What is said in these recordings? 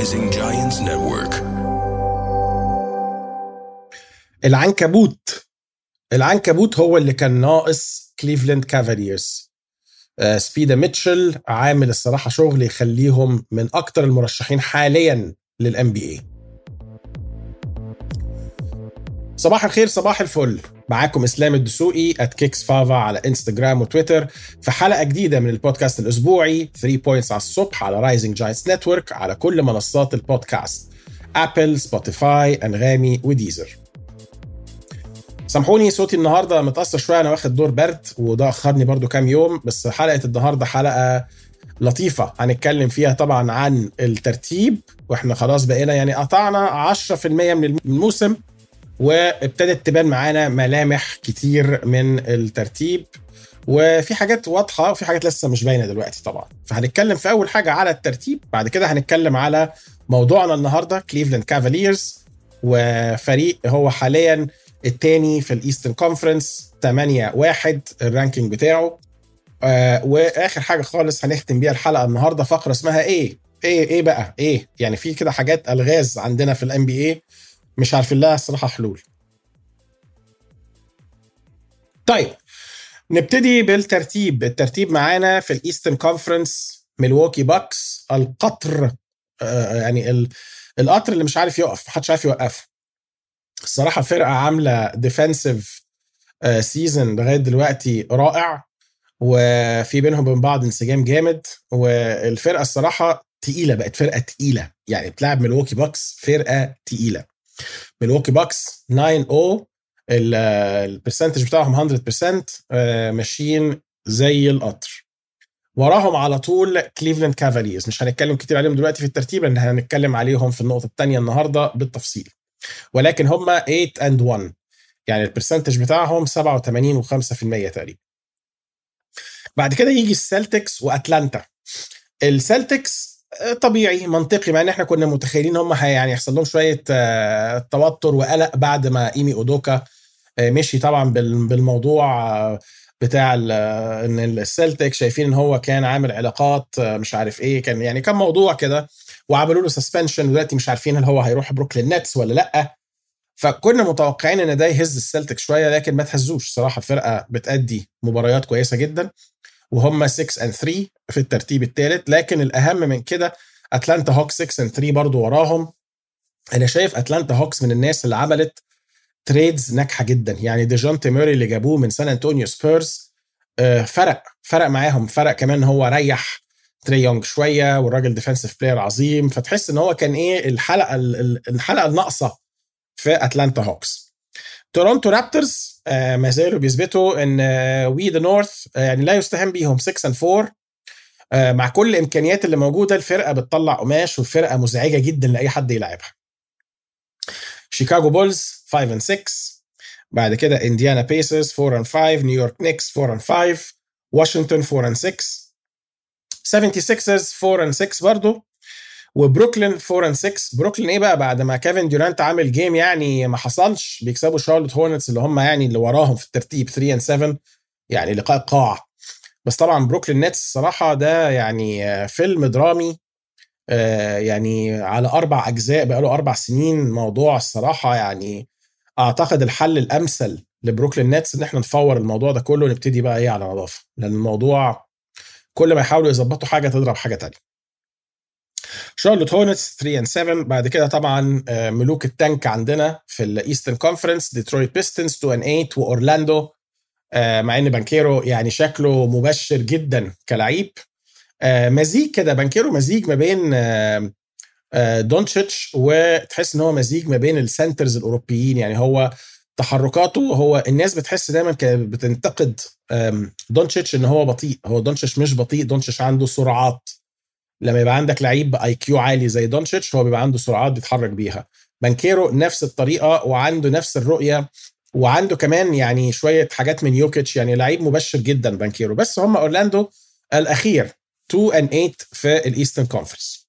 Rising Giants Network. العنكبوت العنكبوت هو اللي كان ناقص كليفلاند كافاليرز آه، سبيدا ميتشل عامل الصراحه شغل يخليهم من اكتر المرشحين حاليا للان بي اي صباح الخير صباح الفل معاكم اسلام الدسوقي ات كيكس فافا على انستجرام وتويتر في حلقه جديده من البودكاست الاسبوعي 3 بوينتس على الصبح على رايزنج جاينتس نتورك على كل منصات البودكاست ابل سبوتيفاي انغامي وديزر سامحوني صوتي النهارده متاثر شويه انا واخد دور برد وده اخرني برضو كام يوم بس حلقه النهارده حلقه لطيفه هنتكلم فيها طبعا عن الترتيب واحنا خلاص بقينا يعني قطعنا 10% من الموسم وابتدت تبان معانا ملامح كتير من الترتيب وفي حاجات واضحه وفي حاجات لسه مش باينه دلوقتي طبعا فهنتكلم في اول حاجه على الترتيب بعد كده هنتكلم على موضوعنا النهارده كليفلاند كافاليرز وفريق هو حاليا الثاني في الايسترن كونفرنس 8 1 الرانكينج بتاعه آه واخر حاجه خالص هنختم بيها الحلقه النهارده فقره اسمها ايه ايه ايه بقى ايه يعني في كده حاجات الغاز عندنا في الان بي اي مش عارفين لها الصراحه حلول طيب نبتدي بالترتيب الترتيب معانا في الايسترن كونفرنس ميلواukee باكس القطر آه يعني ال- القطر اللي مش عارف يقف محدش عارف يوقفه الصراحه فرقه عامله ديفensive سيزون لغايه دلوقتي رائع وفي بينهم وبين بعض انسجام جامد والفرقه الصراحه تقيله بقت فرقه تقيله يعني بتلعب ميلواukee باكس فرقه تقيله ميلواukee باكس 9 0 البرسنتج بتاعهم 100% آه، ماشيين زي القطر وراهم على طول كليفلاند كافاليرز مش هنتكلم كتير عليهم دلوقتي في الترتيب لان هنتكلم عليهم في النقطه الثانيه النهارده بالتفصيل ولكن هم 8 اند 1 يعني البرسنتج بتاعهم 87 و5% تقريبا بعد كده يجي السلتكس واتلانتا السلتكس آه، طبيعي منطقي مع ان احنا كنا متخيلين هم هي- يعني يحصل لهم شويه آه، توتر وقلق بعد ما ايمي اودوكا آه، مشي طبعا بال- بالموضوع آه، بتاع ال- آه، ان السلتك شايفين ان هو كان عامل علاقات آه، مش عارف ايه كان يعني كان موضوع كده وعملوا له سسبنشن ودلوقتي مش عارفين هل هو هيروح بروكلين نتس ولا لا فكنا متوقعين ان ده يهز السلتك شويه لكن ما تهزوش صراحه الفرقه بتأدي مباريات كويسه جدا وهم 6 اند 3 في الترتيب الثالث لكن الاهم من كده اتلانتا هوكس 6 اند 3 برضو وراهم انا شايف اتلانتا هوكس من الناس اللي عملت تريدز ناجحه جدا يعني ديجونتي موري اللي جابوه من سان انطونيو سبيرز آه، فرق فرق معاهم فرق كمان هو ريح تري يونج شويه والراجل ديفensive بلاير عظيم فتحس ان هو كان ايه الحلقه ال- ال- الحلقه الناقصه في اتلانتا هوكس تورونتو رابترز آه، ما زالوا بيثبتوا ان وي ذا نورث يعني لا يستهان بيهم 6 اند 4 آه، مع كل الامكانيات اللي موجوده الفرقه بتطلع قماش والفرقه مزعجه جدا لاي حد يلعبها شيكاغو بولز 5 اند 6 بعد كده انديانا بيسرز 4 اند 5 نيويورك نيكس 4 اند 5 واشنطن 4 اند 6 76ers 4 اند 6 برضه وبروكلين 4 اند 6 بروكلين ايه بقى بعد ما كيفن ديورانت عامل جيم يعني ما حصلش بيكسبوا شارلوت هورنتس اللي هم يعني اللي وراهم في الترتيب 3 اند 7 يعني لقاء قاع بس طبعا بروكلين نتس الصراحه ده يعني آه، فيلم درامي آه، يعني على اربع اجزاء بقاله اربع سنين موضوع الصراحه يعني اعتقد الحل الامثل لبروكلين نتس ان احنا نفور الموضوع ده كله ونبتدي بقى ايه على نظافه لان الموضوع كل ما يحاولوا يظبطوا حاجه تضرب حاجه تانية شارلوت هورنتس 3 اند 7 بعد كده طبعا آه، ملوك التانك عندنا في الايسترن كونفرنس ديترويت بيستنز 2 اند 8 واورلاندو آه، مع ان بانكيرو يعني شكله مبشر جدا كلعيب آه، مزيج كده بانكيرو مزيج ما بين آه، آه، دونتشيتش وتحس ان هو مزيج ما بين السنترز الاوروبيين يعني هو تحركاته هو الناس بتحس دايما كانت بتنتقد آم، دونتشيتش ان هو بطيء هو دونتشيتش مش بطيء دونتشيتش عنده سرعات لما يبقى عندك لعيب باي كيو عالي زي دونتشيتش هو بيبقى عنده سرعات بيتحرك بيها بانكيرو نفس الطريقه وعنده نفس الرؤيه وعنده كمان يعني شويه حاجات من يوكيتش يعني لعيب مبشر جدا بانكيرو بس هم اورلاندو الاخير 2 and 8 في الايسترن كونفرنس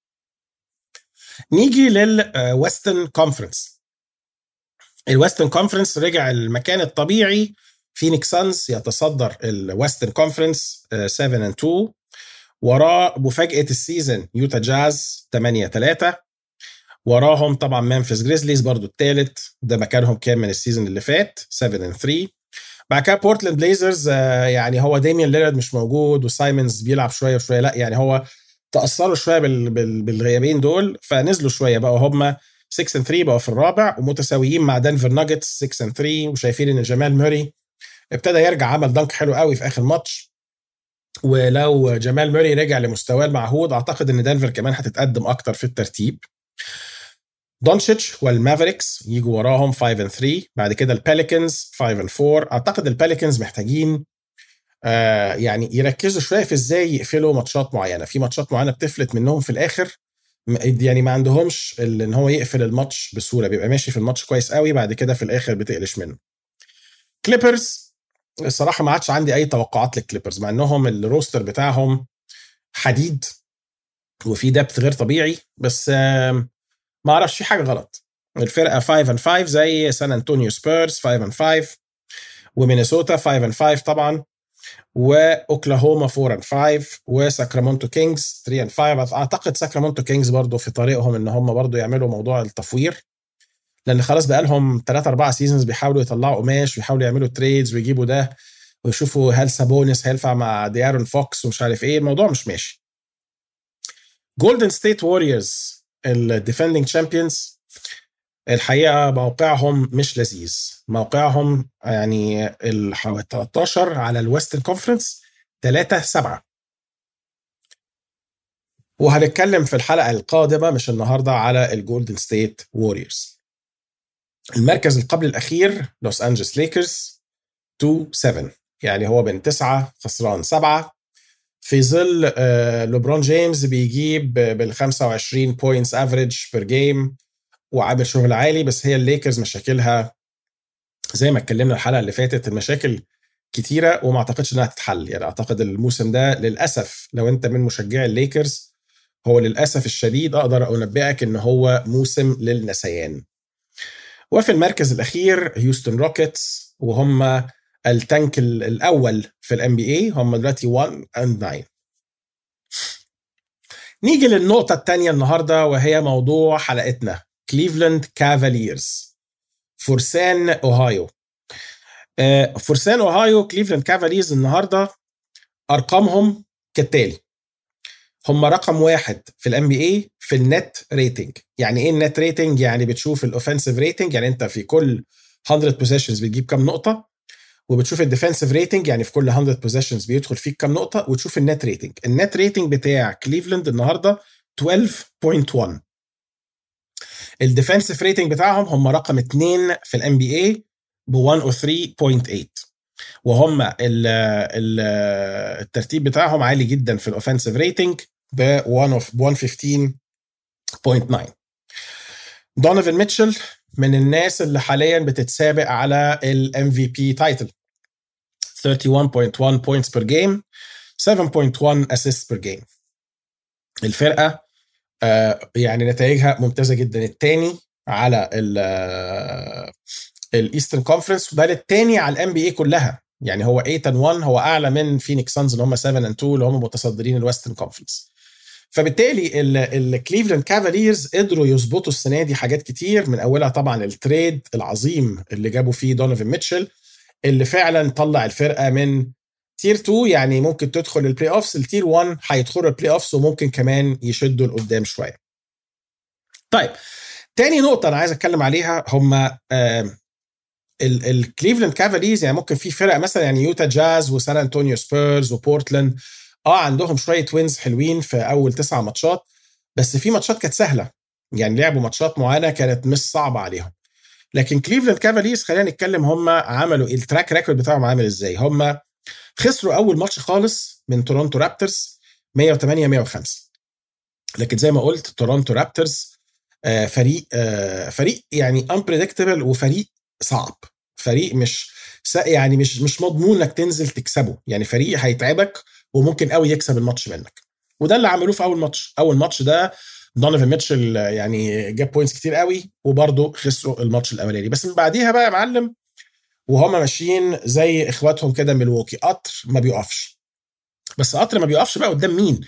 نيجي للويسترن كونفرنس الويسترن كونفرنس رجع المكان الطبيعي فينيكس سانز يتصدر الويسترن كونفرنس 7 and 2 وراه مفاجاه السيزون يوتا جاز 8 3 وراهم طبعا ممفيس جريزليز برضو الثالث ده مكانهم كان من السيزون اللي فات 7 3 بعد كده بورتلاند بليزرز يعني هو ديميان ليرد مش موجود وسايمونز بيلعب شويه وشويه لا يعني هو تاثروا شويه بال... بال... بالغيابين دول فنزلوا شويه بقوا هم 6 3 بقوا في الرابع ومتساويين مع دنفر ناجتس 6 3 وشايفين ان جمال موري ابتدى يرجع عمل دنك حلو قوي في اخر ماتش ولو جمال موري رجع لمستواه المعهود اعتقد ان دنفر كمان هتتقدم اكتر في الترتيب دونتشيتش والمافريكس يجوا وراهم 5 and 3 بعد كده الباليكنز 5 and 4 اعتقد الباليكنز محتاجين آه يعني يركزوا شويه في ازاي يقفلوا ماتشات معينه في ماتشات معينه بتفلت منهم في الاخر يعني ما عندهمش ان هو يقفل الماتش بسهوله بيبقى ماشي في الماتش كويس قوي بعد كده في الاخر بتقلش منه كليبرز الصراحه ما عادش عندي اي توقعات للكليبرز مع انهم الروستر بتاعهم حديد وفي دبث غير طبيعي بس ما اعرفش في حاجه غلط الفرقه 5 and 5 زي سان انطونيو سبيرز 5 and 5 ومينيسوتا 5 and 5 طبعا واوكلاهوما 4 and 5 وساكرامونتو كينجز 3 and 5 اعتقد ساكرامونتو كينجز برضو في طريقهم ان هم برضو يعملوا موضوع التفوير لان خلاص بقى لهم 3 4 سيزونز بيحاولوا يطلعوا قماش ويحاولوا يعملوا تريدز ويجيبوا ده ويشوفوا هل سابونس هينفع مع ديارون فوكس ومش عارف ايه الموضوع مش ماشي جولدن ستيت ووريرز الديفندنج تشامبيونز الحقيقه موقعهم مش لذيذ موقعهم يعني ال 13 على الويسترن كونفرنس 3 7 وهنتكلم في الحلقه القادمه مش النهارده على الجولدن ستيت ووريرز المركز اللي قبل الاخير لوس انجلس ليكرز 2 7 يعني هو بين 9 خسران 7 في ظل لوبرون جيمس بيجيب بال 25 بوينتس افريج بير جيم وعامل شغل عالي بس هي الليكرز مشاكلها زي ما اتكلمنا الحلقه اللي فاتت المشاكل كتيره وما اعتقدش انها تتحل يعني اعتقد الموسم ده للاسف لو انت من مشجعي الليكرز هو للاسف الشديد اقدر انبئك ان هو موسم للنسيان وفي المركز الاخير هيوستن روكيتس وهم التانك الاول في الام بي اي هم دلوقتي 1 اند 9 نيجي للنقطة الثانية النهاردة وهي موضوع حلقتنا كليفلاند كافاليرز فرسان اوهايو فرسان اوهايو كليفلاند كافاليرز النهارده ارقامهم كالتالي هم رقم واحد في الام بي اي في النت ريتنج يعني ايه النت ريتنج يعني بتشوف الاوفنسيف ريتنج يعني انت في كل 100 بوزيشنز بتجيب كام نقطه وبتشوف الديفensive ريتنج يعني في كل 100 بوزيشنز بيدخل فيك كام نقطه وتشوف النت ريتنج النت ريتنج بتاع كليفلاند النهارده 12.1 الديفensive ريتنج بتاعهم هم رقم 2 في الام بي اي ب 103.8 وهم ال ال الترتيب بتاعهم عالي جدا في الاوفنسيف ريتنج ب 115.9 دونيفن ميتشل من الناس اللي حاليا بتتسابق على الام في بي تايتل 31.1 points per game 7.1 assists per game الفرقه آه يعني نتائجها ممتازه جدا الثاني على الايسترن كونفرنس وده الثاني على الام بي اي كلها يعني هو 8 and 1 هو اعلى من فينيكس سانز اللي هم 7 and 2 اللي هم متصدرين الويسترن كونفرنس فبالتالي الكليفلاند كافاليرز قدروا يظبطوا السنه دي حاجات كتير من اولها طبعا التريد العظيم اللي جابوا فيه دونيفن ميتشل اللي فعلا طلع الفرقه من تير 2 يعني ممكن تدخل البلاي اوفس التير 1 هيدخلوا البلاي اوفس وممكن كمان يشدوا لقدام شويه. طيب تاني نقطه انا عايز اتكلم عليها هم الكليفلاند كافاليرز يعني ممكن في فرق مثلا يعني يوتا جاز وسان انطونيو سبيرز وبورتلاند اه عندهم شويه وينز حلوين في اول تسعة ماتشات بس في ماتشات كانت سهله يعني لعبوا ماتشات معينه كانت مش صعبه عليهم لكن كليفلاند كافاليرز خلينا نتكلم هم عملوا التراك ريكورد بتاعهم عامل ازاي هم خسروا اول ماتش خالص من تورونتو رابترز 108 105 لكن زي ما قلت تورونتو رابترز آه فريق آه فريق يعني انبريدكتبل وفريق صعب فريق مش يعني مش مش مضمون انك تنزل تكسبه يعني فريق هيتعبك وممكن قوي يكسب الماتش منك وده اللي عملوه في اول ماتش اول ماتش ده دونيفن ميتشل يعني جاب بوينتس كتير قوي وبرضه خسروا الماتش الاولاني بس من بعديها بقى يا معلم وهم ماشيين زي اخواتهم كده ميلواكي قطر ما بيقفش بس قطر ما بيقفش بقى قدام مين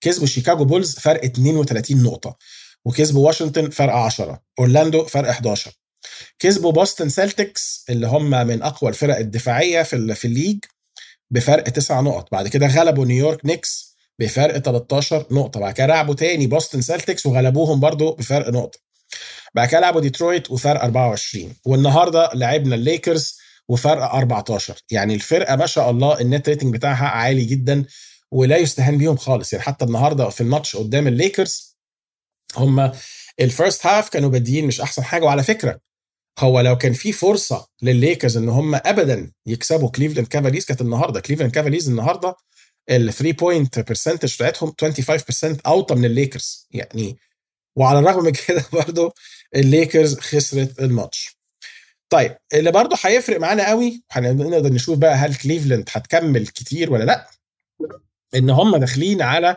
كسبوا شيكاغو بولز فرق 32 نقطه وكسبوا واشنطن فرق 10 اورلاندو فرق 11 كسبوا بوستن سيلتكس اللي هم من اقوى الفرق الدفاعيه في في الليج بفرق 9 نقط بعد كده غلبوا نيويورك نيكس بفرق 13 نقطه بعد كده لعبوا تاني بوستن سيلتكس وغلبوهم برضو بفرق نقطه بعد كده لعبوا ديترويت وفرق 24 والنهارده لعبنا الليكرز وفرق 14 يعني الفرقه ما شاء الله النت ريتنج بتاعها عالي جدا ولا يستهان بيهم خالص يعني حتى النهارده في الماتش قدام الليكرز هم الفيرست هاف كانوا بادئين مش احسن حاجه وعلى فكره هو لو كان في فرصه للليكرز ان هم ابدا يكسبوا كليفلاند كافاليز كانت النهارده كليفلاند كافاليز النهارده ال 3 بوينت برسنتج بتاعتهم 25% اوطى من الليكرز يعني وعلى الرغم من كده برضه الليكرز خسرت الماتش طيب اللي برضه هيفرق معانا قوي هنقدر نشوف بقى هل كليفلاند هتكمل كتير ولا لا ان هم داخلين على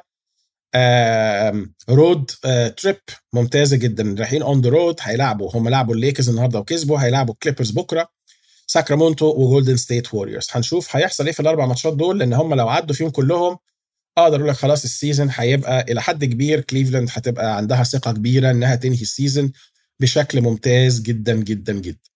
رود تريب ممتازه جدا رايحين اون ذا رود هيلعبوا هم لعبوا الليكرز النهارده وكسبوا هيلعبوا كليبرز بكره ساكرامونتو وجولدن ستيت ووريرز هنشوف هيحصل ايه في الاربع ماتشات دول لان هم لو عدوا فيهم كلهم اقدر اقول لك خلاص السيزون هيبقى الى حد كبير كليفلاند هتبقى عندها ثقه كبيره انها تنهي السيزون بشكل ممتاز جدا جدا جدا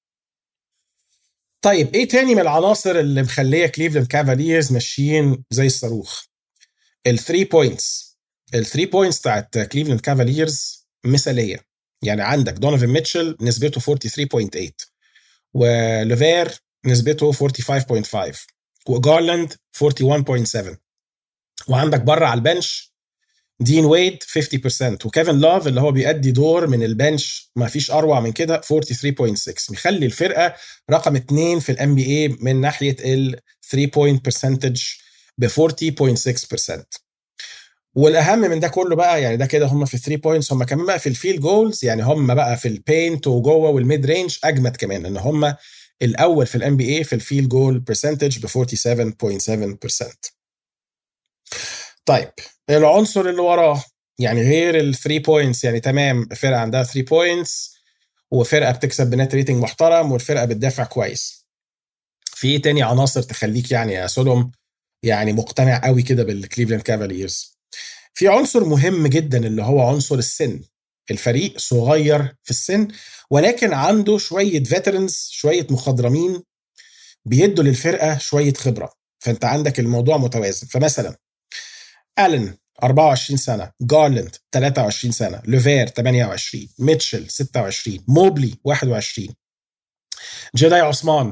طيب ايه تاني من العناصر اللي مخليه كليفلاند كافاليرز ماشيين زي الصاروخ الثري بوينتس الثري بوينتس بتاعت كليفلاند كافاليرز مثاليه يعني عندك دونيفن ميتشل نسبته 43.8 وليفير نسبته 45.5 وجارلاند 41.7 وعندك بره على البنش دين ويد 50% وكيفن لاف اللي هو بيأدي دور من البنش ما فيش اروع من كده 43.6 مخلي الفرقه رقم اثنين في الام بي اي من ناحيه ال 3 بوينت برسنتج ب 40.6% والاهم من ده كله بقى يعني ده كده هم في 3 بوينتس هم كمان بقى في الفيل جولز يعني هم بقى في البينت وجوه والميد رينج اجمد كمان ان هم الاول في الام بي اي في الفيل جول برسنتج ب 47.7% طيب العنصر اللي وراه يعني غير ال 3 بوينتس يعني تمام فرقه عندها 3 بوينتس وفرقه بتكسب بنت ريتنج محترم والفرقه بتدافع كويس في ايه تاني عناصر تخليك يعني يا سولوم يعني مقتنع قوي كده بالكليفلاند كافاليرز في عنصر مهم جدا اللي هو عنصر السن الفريق صغير في السن ولكن عنده شويه فيترنز شويه مخضرمين بيدوا للفرقه شويه خبره فانت عندك الموضوع متوازن فمثلا الن 24 سنه جارلاند 23 سنه لوفير 28 ميتشل 26 موبلي 21 جداي عثمان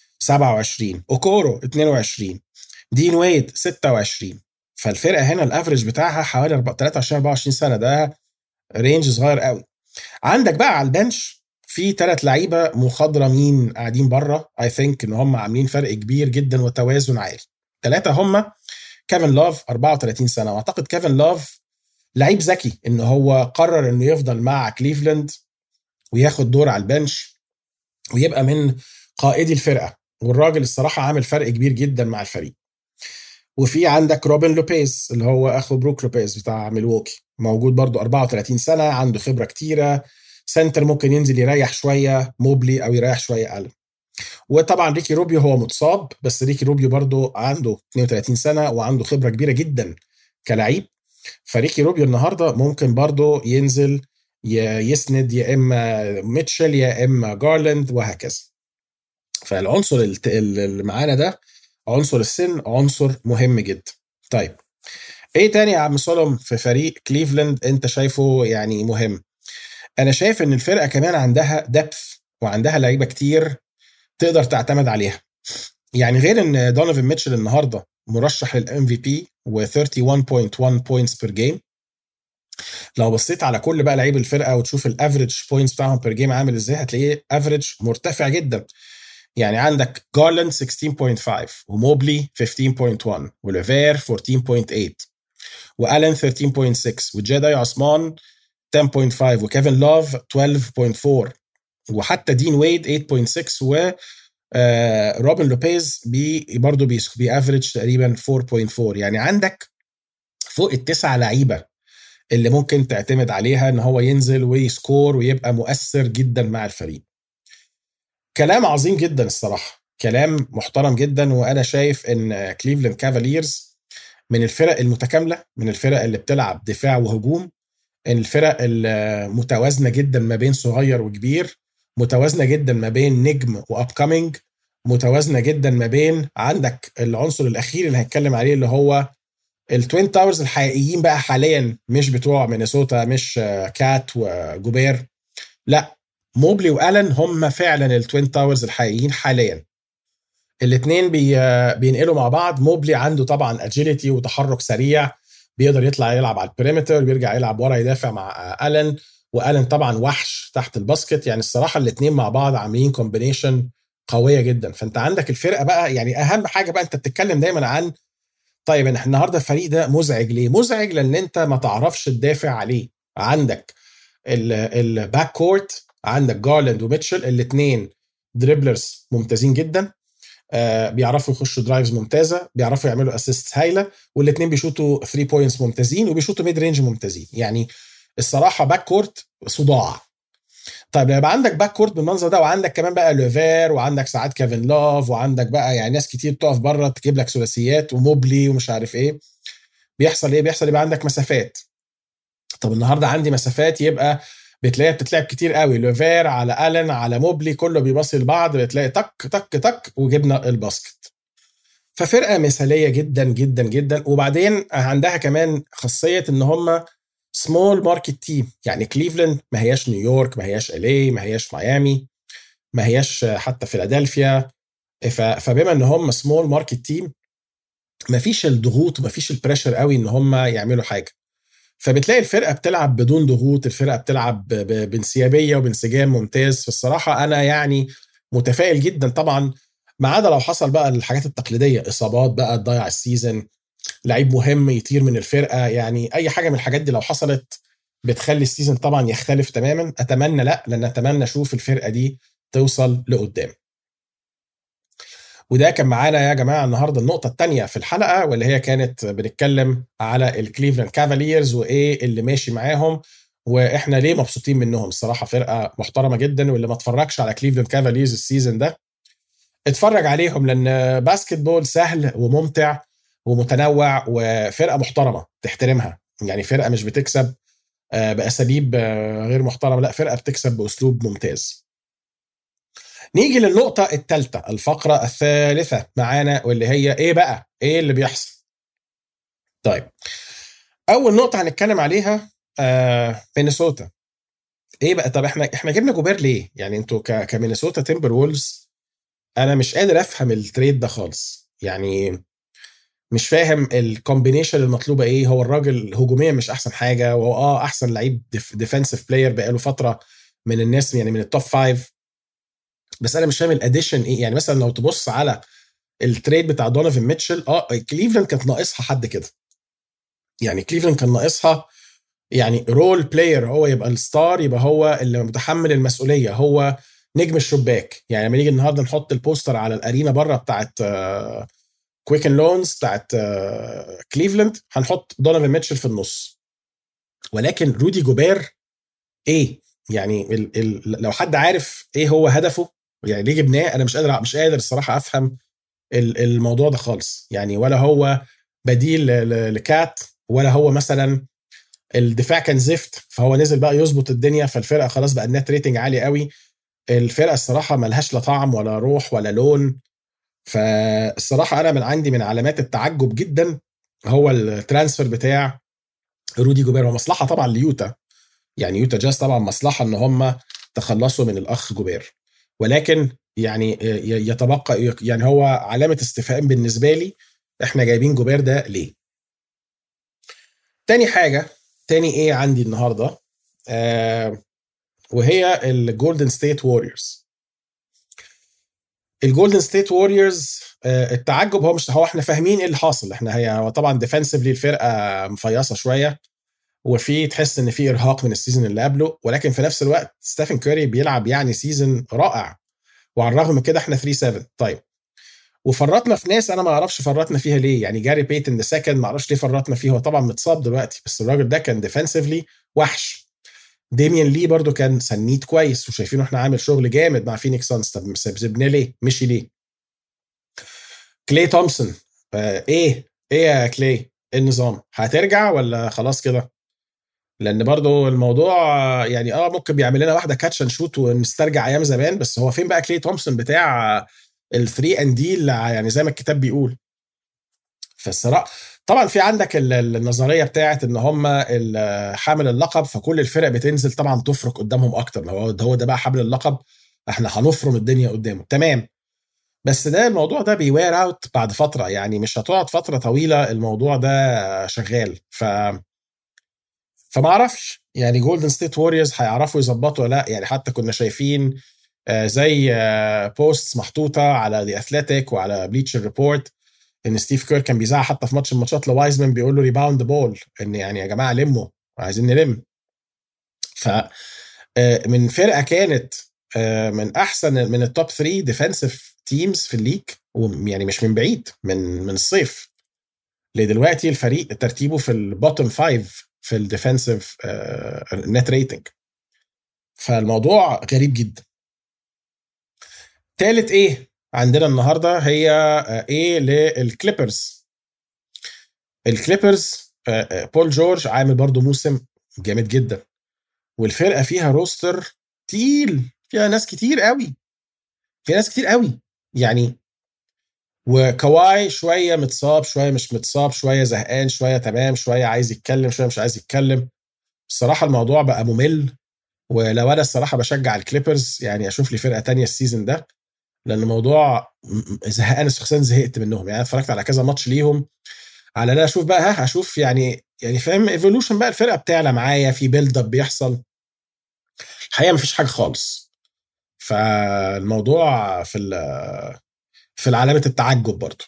27 اوكورو 22 دين ويد 26 فالفرقه هنا الافرج بتاعها حوالي 23 24 سنه ده رينج صغير قوي عندك بقى على البنش في ثلاث لعيبه مخضرمين قاعدين بره اي ثينك ان هم عاملين فرق كبير جدا وتوازن عالي ثلاثه هم كيفن لوف 34 سنه واعتقد كيفن لوف لعيب ذكي ان هو قرر انه يفضل مع كليفلاند وياخد دور على البنش ويبقى من قائدي الفرقه والراجل الصراحه عامل فرق كبير جدا مع الفريق وفي عندك روبن لوبيز اللي هو اخو بروك لوبيز بتاع ميلوكي موجود برضو 34 سنه عنده خبره كتيره سنتر ممكن ينزل يريح شويه موبلي او يريح شويه الن وطبعا ريكي روبيو هو متصاب بس ريكي روبيو برضو عنده 32 سنه وعنده خبره كبيره جدا كلعيب فريكي روبيو النهارده ممكن برضو ينزل يسند يا اما ميتشل يا اما جارلاند وهكذا فالعنصر اللي معانا ده عنصر السن عنصر مهم جدا طيب ايه تاني يا عم سولوم في فريق كليفلاند انت شايفه يعني مهم انا شايف ان الفرقه كمان عندها دبث وعندها لعيبه كتير تقدر تعتمد عليها يعني غير ان دونيفن ميتشل النهارده مرشح للام في بي و 31.1 بوينتس بير جيم لو بصيت على كل بقى لعيب الفرقه وتشوف الافريج بوينتس بتاعهم بير جيم عامل ازاي هتلاقيه افريج مرتفع جدا يعني عندك جارلاند 16.5 وموبلي 15.1 وليفير 14.8 والن 13.6 وجيداي عثمان 10.5 وكيفن لوف 12.4 وحتى دين ويد 8.6 و روبن لوبيز بي برضه بيافرج تقريبا 4.4 يعني عندك فوق التسعه لعيبه اللي ممكن تعتمد عليها ان هو ينزل ويسكور ويبقى مؤثر جدا مع الفريق. كلام عظيم جدا الصراحه، كلام محترم جدا وانا شايف ان كليفلاند كافاليرز من الفرق المتكامله من الفرق اللي بتلعب دفاع وهجوم الفرق المتوازنه جدا ما بين صغير وكبير متوازنه جدا ما بين نجم واب كامينج متوازنه جدا ما بين عندك العنصر الاخير اللي هنتكلم عليه اللي هو التوين تاورز الحقيقيين بقى حاليا مش بتوع مينيسوتا مش كات وجوبير لا موبلي والن هم فعلا التوين تاورز الحقيقيين حاليا الاثنين بي بينقلوا مع بعض موبلي عنده طبعا اجيليتي وتحرك سريع بيقدر يطلع يلعب على البريمتر بيرجع يلعب ورا يدافع مع الن والن طبعا وحش تحت الباسكت يعني الصراحه الاثنين مع بعض عاملين كومبينيشن قويه جدا فانت عندك الفرقه بقى يعني اهم حاجه بقى انت بتتكلم دايما عن طيب احنا النهارده الفريق ده مزعج ليه؟ مزعج لان انت ما تعرفش تدافع عليه عندك الباك كورت عندك جارلاند وميتشل الاثنين دريبلرز ممتازين جدا آه بيعرفوا يخشوا درايفز ممتازه بيعرفوا يعملوا اسيست هايله والاثنين بيشوطوا 3 بوينتس ممتازين وبيشوطوا ميد رينج ممتازين يعني الصراحه باك كورت صداع طيب لما يبقى عندك باك كورت بالمنظر ده وعندك كمان بقى لوفير وعندك ساعات كيفن لوف وعندك بقى يعني ناس كتير بتقف بره تجيب لك ثلاثيات وموبلي ومش عارف ايه بيحصل ايه بيحصل يبقى عندك مسافات طب النهارده عندي مسافات يبقى بتلاقيها بتتلعب كتير قوي لوفير على الن على موبلي كله بيباصي لبعض بتلاقي تك تك تك وجبنا الباسكت ففرقه مثاليه جدا جدا جدا وبعدين عندها كمان خاصيه ان هم سمول ماركت تيم يعني كليفلاند ما هياش نيويورك ما هياش الي ما هياش ميامي ما هياش حتى فيلادلفيا فبما ان هم سمول ماركت تيم ما فيش الضغوط وما فيش البريشر قوي ان هم يعملوا حاجه فبتلاقي الفرقه بتلعب بدون ضغوط الفرقه بتلعب بانسيابيه وبانسجام ممتاز فالصراحه انا يعني متفائل جدا طبعا ما عدا لو حصل بقى الحاجات التقليديه اصابات بقى تضيع السيزون لعيب مهم يطير من الفرقه يعني اي حاجه من الحاجات دي لو حصلت بتخلي السيزون طبعا يختلف تماما اتمنى لا لان اتمنى اشوف الفرقه دي توصل لقدام وده كان معانا يا جماعه النهارده النقطه الثانيه في الحلقه واللي هي كانت بنتكلم على الكليفلاند كافاليرز وايه اللي ماشي معاهم واحنا ليه مبسوطين منهم الصراحه فرقه محترمه جدا واللي ما اتفرجش على كليفلاند كافاليرز السيزون ده اتفرج عليهم لان باسكت بول سهل وممتع ومتنوع وفرقه محترمه تحترمها يعني فرقه مش بتكسب باساليب غير محترمه لا فرقه بتكسب باسلوب ممتاز نيجي للنقطة الثالثة الفقرة الثالثة معانا واللي هي ايه بقى؟ ايه اللي بيحصل؟ طيب أول نقطة هنتكلم عليها آه مينيسوتا ايه بقى طب احنا احنا جبنا جوبير ليه؟ يعني انتوا كمينيسوتا تيمبر وولفز انا مش قادر افهم التريد ده خالص يعني مش فاهم الكومبينيشن المطلوبه ايه هو الراجل هجوميا مش احسن حاجه وهو اه احسن لعيب ديفensive بلاير بقاله فتره من الناس يعني من التوب فايف بس انا مش فاهم الاديشن ايه يعني مثلا لو تبص على التريد بتاع دونيفن ميتشل اه كليفلاند كانت ناقصها حد كده يعني كليفلاند كان ناقصها يعني رول بلاير هو يبقى الستار يبقى هو اللي متحمل المسؤوليه هو نجم الشباك يعني لما نيجي النهارده نحط البوستر على الارينا بره بتاعت كويكن لونز بتاعت كليفلاند هنحط دونيفن ميتشل في النص ولكن رودي جوبير ايه يعني ال ال لو حد عارف ايه هو هدفه يعني ليه جبناه انا مش قادر مش قادر الصراحه افهم الموضوع ده خالص يعني ولا هو بديل لكات ولا هو مثلا الدفاع كان زفت فهو نزل بقى يظبط الدنيا فالفرقه خلاص بقى النت ريتنج عالي قوي الفرقه الصراحه ملهاش لا طعم ولا روح ولا لون فالصراحه انا من عندي من علامات التعجب جدا هو الترانسفير بتاع رودي جوبير ومصلحه طبعا ليوتا يعني يوتا جاز طبعا مصلحه ان هم تخلصوا من الاخ جوبير ولكن يعني يتبقى يعني هو علامه استفهام بالنسبه لي احنا جايبين جوبير ده ليه تاني حاجه تاني ايه عندي النهارده آه وهي الجولدن ستيت ووريرز الجولدن ستيت ووريرز التعجب هو مش هو احنا فاهمين ايه اللي حاصل احنا هي هو طبعا ديفenسively الفرقه مفيصه شويه وفي تحس ان في ارهاق من السيزون اللي قبله ولكن في نفس الوقت ستيفن كوري بيلعب يعني سيزون رائع وعلى الرغم من كده احنا 3 7 طيب وفرطنا في ناس انا ما اعرفش فرطنا فيها ليه يعني جاري بيتن ذا سكند ما اعرفش ليه فرطنا فيه هو طبعا متصاب دلوقتي بس الراجل ده كان ديفنسively وحش ديميان لي برضو كان سنيد كويس وشايفينه احنا عامل شغل جامد مع فينيكس سانز طب سيبناه ليه مشي ليه كلي تومسون آه ايه ايه يا كلي إيه النظام هترجع ولا خلاص كده لان برضو الموضوع يعني اه ممكن بيعمل لنا واحده كاتش اند شوت ونسترجع ايام زمان بس هو فين بقى كلي تومسون بتاع ال3 ان دي يعني زي ما الكتاب بيقول فالصراحه طبعا في عندك النظريه بتاعت ان هم حامل اللقب فكل الفرق بتنزل طبعا تفرق قدامهم اكتر لو هو ده بقى حامل اللقب احنا هنفرم الدنيا قدامه تمام بس ده الموضوع ده بيوير اوت بعد فتره يعني مش هتقعد فتره طويله الموضوع ده شغال ف فما اعرفش يعني جولدن ستيت ووريرز هيعرفوا يظبطوا ولا لا يعني حتى كنا شايفين زي بوستس محطوطه على ذا اثليتيك وعلى بليتشر ريبورت ان ستيف كير كان بيزعق حتى في ماتش الماتشات لوايزمان بيقول له ريباوند بول ان يعني يا جماعه لموا عايزين نلم ف من فرقه كانت من احسن من التوب 3 ديفensive تيمز في الليج ويعني مش من بعيد من من الصيف لدلوقتي الفريق ترتيبه في البوتtom 5 في الديفensive نت ريتنج فالموضوع غريب جدا تالت ايه عندنا النهارده هي ايه للكليبرز الكليبرز بول جورج عامل برضو موسم جامد جدا والفرقه فيها روستر تقيل فيها ناس كتير قوي فيها ناس كتير قوي يعني وكواي شويه متصاب شويه مش متصاب شويه زهقان شويه تمام شويه عايز يتكلم شويه مش عايز يتكلم الصراحه الموضوع بقى ممل ولو انا الصراحه بشجع الكليبرز يعني اشوف لي فرقه تانية السيزون ده لان الموضوع زهقان شخصيا زهقت منهم يعني اتفرجت على كذا ماتش ليهم على انا اشوف بقى ها اشوف يعني يعني فاهم ايفولوشن بقى الفرقه بتعلى معايا في بيلد اب بيحصل الحقيقه مفيش حاجه خالص فالموضوع في في علامه التعجب برضه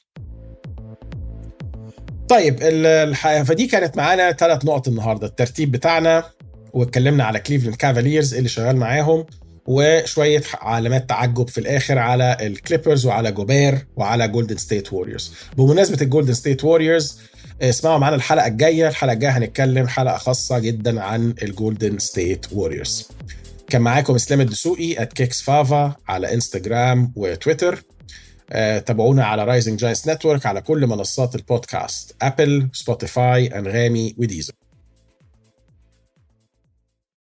طيب الحقيقه فدي كانت معانا ثلاث نقط النهارده الترتيب بتاعنا واتكلمنا على كليفلاند كافاليرز اللي شغال معاهم وشويه علامات تعجب في الاخر على الكليبرز وعلى جوبير وعلى جولدن ستيت ووريرز بمناسبه الجولدن ستيت ووريرز اسمعوا معانا الحلقه الجايه الحلقه الجايه هنتكلم حلقه خاصه جدا عن الجولدن ستيت ووريرز كان معاكم اسلام الدسوقي ات كيكس فافا على انستجرام وتويتر تابعونا على رايزنج جاينتس نتورك على كل منصات البودكاست ابل سبوتيفاي انغامي وديزر